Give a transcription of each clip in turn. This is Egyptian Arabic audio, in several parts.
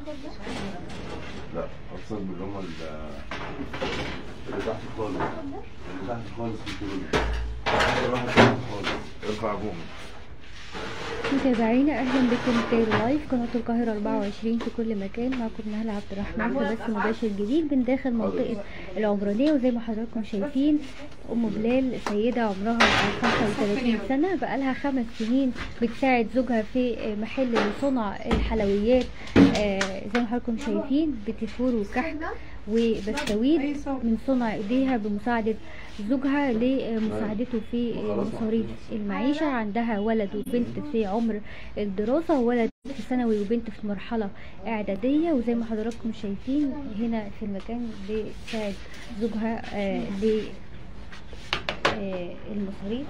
لا اقصد اللي هم ال- اللي تحت خالص اللي تحت خالص في الكورونا اخر واحد تحت خالص ارفع بومي متابعينا اهلا بكم في لايف قناه القاهره 24 في كل مكان معكم نهله عبد الرحمن في بث مباشر جديد من داخل منطقه العمرانيه وزي ما حضراتكم شايفين ام بلال سيده عمرها 35 سنه بقالها خمس سنين بتساعد زوجها في محل لصنع الحلويات آه، زي ما حضراتكم شايفين بتفور وكحك وبسكويت من صنع ايديها بمساعده زوجها لمساعدته في مصاريف المعيشة عندها ولد وبنت في عمر الدراسة وولد في ثانوي وبنت في مرحلة إعدادية وزي ما حضراتكم شايفين هنا في المكان بتساعد زوجها آه، ل آه، المصاريف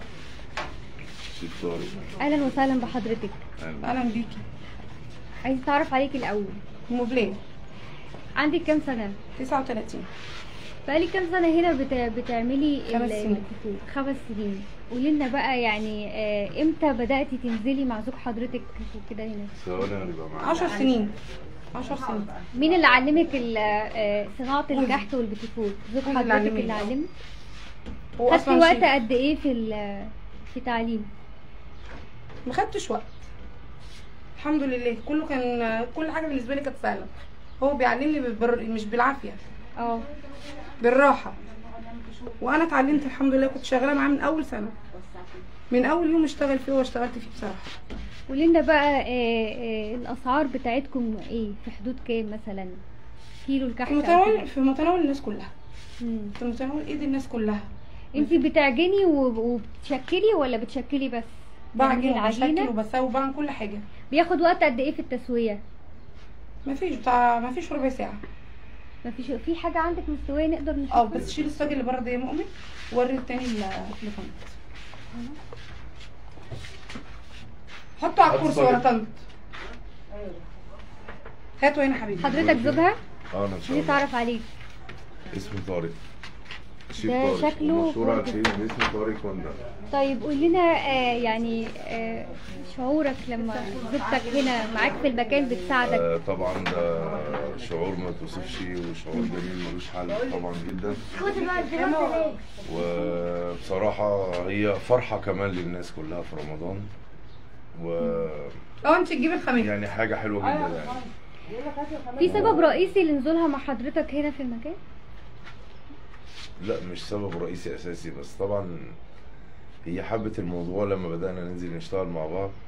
شيف طارق أهلا وسهلا بحضرتك أهلا. اهلا بيكي عايز تعرف عليك الأول ام بلال عندك كام سنة؟ 39 بقالي كام سنة هنا بت... بتعملي خمس ال- سنين. الكتاب؟ خمس سنين قولي لنا بقى يعني آه، امتى بدأتي تنزلي مع زوج حضرتك وكده هنا؟ ثواني هنبقى معاك 10 سنين 10 سنين مين اللي علمك ال- آه، صناعة الكحك والبتيفور؟ زوج جوزي اللي حضرتك علمني. اللي علمك؟ هو خدتي اصلا وقت شيف. قد ايه في ال- في تعليم؟ ما خدتش وقت الحمد لله كله كان كل حاجه بالنسبه لي كانت سهله هو بيعلمني بر... مش بالعافيه اه بالراحه وانا اتعلمت الحمد لله كنت شغاله معاه من اول سنه من اول يوم اشتغل فيه واشتغلت فيه بصراحه قولي لنا بقى آه، آه، الاسعار بتاعتكم ايه؟ في حدود كام مثلا؟ كيلو الكحك في أو متناول كده؟ في متناول الناس كلها مم. في متناول ايد الناس كلها انتي بتعجني وب- وبتشكلي ولا بتشكلي بس؟ بعجن يعني وبشكل العجينة وبسوي وبعمل كل حاجه بياخد وقت قد ايه في التسوية؟ مفيش بتاع مفيش ربع ساعه مفيش في حاجة عندك مستوية نقدر اه نشوفها؟ بس شيل الصاج اللي بره ده يا مؤمن وري التاني اللي اللي فوق حطه على حط الكرسي الصاج. ورا طنط هاتوا هنا حبيبي حضرتك زوجها؟ اه انا ان شاء عايزة الله تعرف عليك اسمي طارق شيف ده طارق شكله مشهور على برضه. شيف اسمه طارق كوندا طيب قول لنا آه يعني آه شعورك لما زوجتك هنا معاك في المكان بتساعدك آه طبعا ده شعور ما توصفش وشعور جميل ملوش حل طبعا جدا وبصراحة هي فرحة كمان للناس كلها في رمضان و اه انت تجيبي الخميس يعني حاجة حلوة جدا يعني في سبب رئيسي لنزولها مع حضرتك هنا في المكان؟ لا مش سبب رئيسي اساسي بس طبعا هي حبت الموضوع لما بدأنا ننزل نشتغل مع بعض